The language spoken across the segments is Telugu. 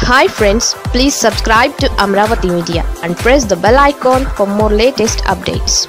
hi friends please subscribe to Amaravati media and press the bell icon for more latest updates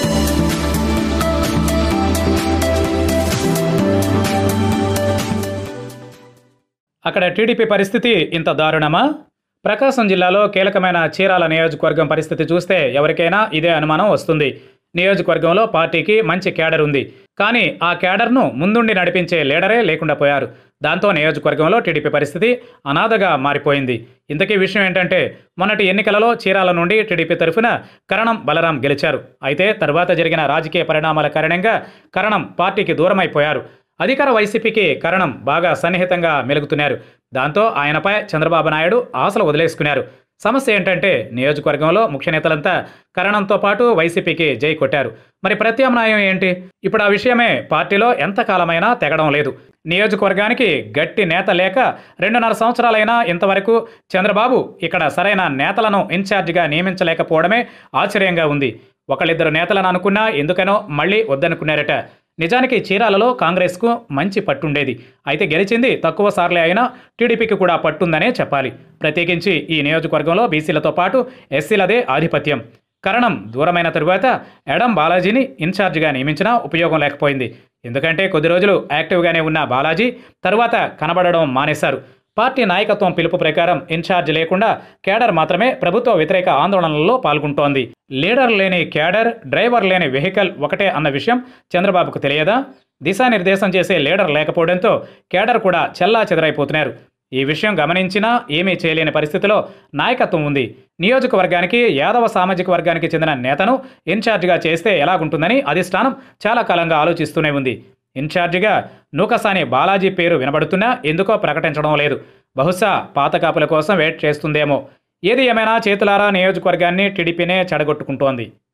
అక్కడ టీడీపీ పరిస్థితి ఇంత దారుణమా ప్రకాశం జిల్లాలో కీలకమైన చీరాల నియోజకవర్గం పరిస్థితి చూస్తే ఎవరికైనా ఇదే అనుమానం వస్తుంది నియోజకవర్గంలో పార్టీకి మంచి కేడర్ ఉంది కానీ ఆ కేడర్ను ముందుండి నడిపించే లీడరే లేకుండా పోయారు దాంతో నియోజకవర్గంలో టీడీపీ పరిస్థితి అనాథగా మారిపోయింది ఇంతకీ విషయం ఏంటంటే మొన్నటి ఎన్నికలలో చీరాల నుండి టీడీపీ తరఫున కరణం బలరాం గెలిచారు అయితే తర్వాత జరిగిన రాజకీయ పరిణామాల కారణంగా కరణం పార్టీకి దూరమైపోయారు అధికార వైసీపీకి కరణం బాగా సన్నిహితంగా మెలుగుతున్నారు దాంతో ఆయనపై చంద్రబాబు నాయుడు ఆశలు వదిలేసుకున్నారు సమస్య ఏంటంటే నియోజకవర్గంలో ముఖ్య నేతలంతా కరణంతో పాటు వైసీపీకి జై కొట్టారు మరి ప్రత్యామ్నాయం ఏంటి ఇప్పుడు ఆ విషయమే పార్టీలో ఎంతకాలమైనా తెగడం లేదు నియోజకవర్గానికి గట్టి నేత లేక రెండున్నర సంవత్సరాలైనా ఇంతవరకు చంద్రబాబు ఇక్కడ సరైన నేతలను ఇన్ఛార్జిగా నియమించలేకపోవడమే ఆశ్చర్యంగా ఉంది ఒకళ్ళిద్దరు నేతలను అనుకున్నా ఎందుకనో మళ్ళీ వద్దనుకున్నారట నిజానికి చీరాలలో కాంగ్రెస్కు మంచి పట్టుండేది అయితే గెలిచింది తక్కువ సార్లే అయినా టీడీపీకి కూడా పట్టుందనే చెప్పాలి ప్రత్యేకించి ఈ నియోజకవర్గంలో బీసీలతో పాటు ఎస్సీలదే ఆధిపత్యం కరణం దూరమైన తరువాత ఎడం బాలాజీని ఇన్ఛార్జిగా నియమించినా ఉపయోగం లేకపోయింది ఎందుకంటే కొద్ది రోజులు యాక్టివ్గానే ఉన్న బాలాజీ తరువాత కనబడడం మానేశారు పార్టీ నాయకత్వం పిలుపు ప్రకారం ఇన్ఛార్జ్ లేకుండా కేడర్ మాత్రమే ప్రభుత్వ వ్యతిరేక ఆందోళనలలో పాల్గొంటోంది లీడర్ లేని కేడర్ డ్రైవర్ లేని వెహికల్ ఒకటే అన్న విషయం చంద్రబాబుకు తెలియదా దిశానిర్దేశం చేసే లీడర్ లేకపోవడంతో కేడర్ కూడా చెల్లా చెదరైపోతున్నారు ఈ విషయం గమనించినా ఏమీ చేయలేని పరిస్థితిలో నాయకత్వం ఉంది నియోజకవర్గానికి యాదవ సామాజిక వర్గానికి చెందిన నేతను ఇన్ఛార్జిగా చేస్తే ఎలాగుంటుందని అధిష్టానం చాలా కాలంగా ఆలోచిస్తూనే ఉంది ఇన్ఛార్జిగా నూకసాని బాలాజీ పేరు వినబడుతున్నా ఎందుకో ప్రకటించడం లేదు బహుశా పాత కాపుల కోసం వెయిట్ చేస్తుందేమో ఏది ఏమైనా చేతులారా నియోజకవర్గాన్ని టీడీపీనే చెడగొట్టుకుంటోంది